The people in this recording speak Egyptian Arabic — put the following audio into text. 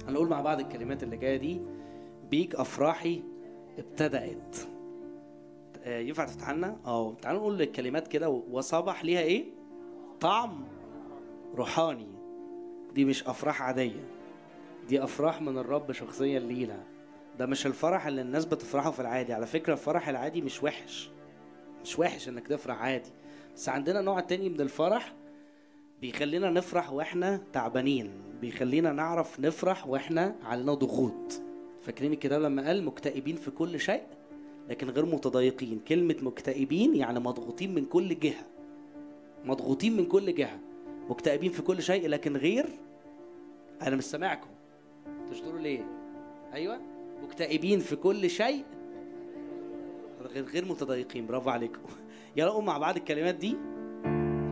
هنقول مع بعض الكلمات اللي جايه دي بيك افراحي ابتدأت آه، ينفع تفتح لنا؟ اه تعالوا نقول الكلمات كده وصبح ليها ايه؟ طعم روحاني دي مش افراح عاديه دي افراح من الرب شخصيا لينا ده مش الفرح اللي الناس بتفرحه في العادي على فكره الفرح العادي مش وحش مش وحش انك تفرح عادي بس عندنا نوع تاني من الفرح بيخلينا نفرح واحنا تعبانين بيخلينا نعرف نفرح واحنا علينا ضغوط فاكرين الكتاب لما قال مكتئبين في كل شيء لكن غير متضايقين كلمة مكتئبين يعني مضغوطين من كل جهة مضغوطين من كل جهة مكتئبين في كل شيء لكن غير أنا مش سامعكم تشتروا ليه أيوة مكتئبين في كل شيء غير غير متضايقين برافو عليكم يلا نقوم مع بعض الكلمات دي